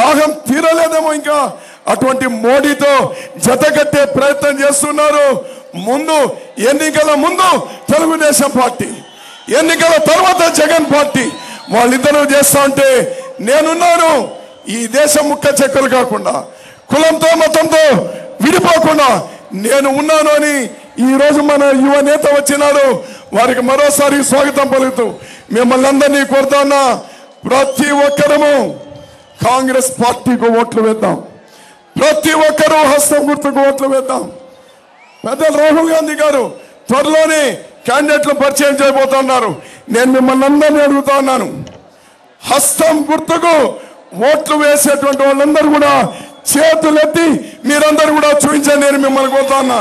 దాహం తీరలేదేమో ఇంకా అటువంటి మోడీతో జతకట్టే ప్రయత్నం చేస్తున్నారు ముందు ఎన్నికల ముందు తెలుగుదేశం పార్టీ ఎన్నికల తర్వాత జగన్ పార్టీ వాళ్ళిద్దరూ చేస్తా ఉంటే నేనున్నాను ఈ దేశం ముక్క చెక్కలు కాకుండా కులంతో మతంతో విడిపోకుండా నేను ఉన్నాను అని ఈ రోజు మన యువ నేత వచ్చినాడు వారికి మరోసారి స్వాగతం పలుకుతూ మిమ్మల్ని అందరినీ కోరుతా ఉన్నా ప్రతి ఒక్కరము కాంగ్రెస్ పార్టీకి ఓట్లు వేద్దాం ప్రతి ఒక్కరూ హస్తం గుర్తుకు ఓట్లు వేద్దాం పెద్దలు రాహుల్ గాంధీ గారు త్వరలోనే క్యాండిడేట్లు పరిచయం చేయబోతున్నారు నేను మిమ్మల్ని అందరినీ అడుగుతా ఉన్నాను హస్తం గుర్తుకు ఓట్లు వేసేటువంటి వాళ్ళందరూ కూడా చేతులెత్తి మీరందరూ కూడా చూపించండి నేను మిమ్మల్ని కోరుతా ఉన్నా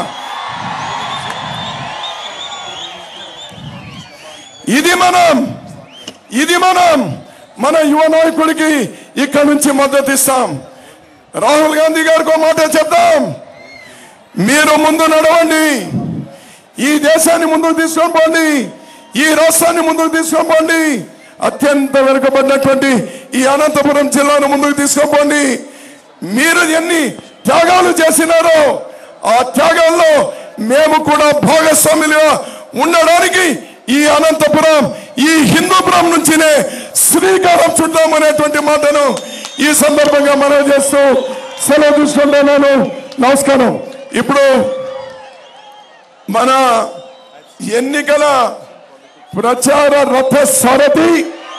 ఇది మనం ఇది మనం మన యువ నాయకుడికి ఇక్కడ నుంచి మద్దతు ఇస్తాం రాహుల్ గాంధీ గారికి ఒక మాట చెప్తాం మీరు ముందు నడవండి ఈ దేశాన్ని ముందుకు తీసుకొని పోండి ఈ రాష్ట్రాన్ని ముందుకు తీసుకొని పోండి అత్యంత వెనుకబడినటువంటి ఈ అనంతపురం జిల్లాను ముందుకు తీసుకొని పోండి మీరు ఎన్ని త్యాగాలు చేసినారో ఆ త్యాగాల్లో మేము కూడా భాగస్వాములుగా ఉండడానికి ఈ అనంతపురం ఈ హిందూపురం నుంచినే శ్రీకారం చుట్టాం అనేటువంటి మాటను ఈ సందర్భంగా మనవి చేస్తూ సెలవు తీసుకుంటున్నాను నమస్కారం ఇప్పుడు మన ఎన్నికల ప్రచార రథ సారథి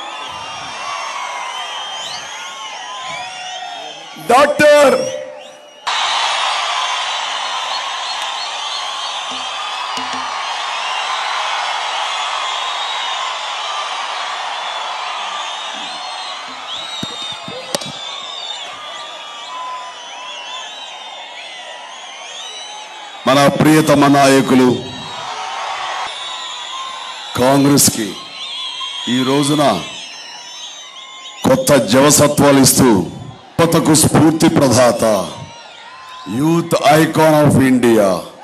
డాక్టర్ మన ప్రియతమ నాయకులు కాంగ్రెస్కి ఈ రోజున కొత్త జవసత్వాలు ఇస్తూ యువతకు స్ఫూర్తి ప్రదాత యూత్ ఐకాన్ ఆఫ్ ఇండియా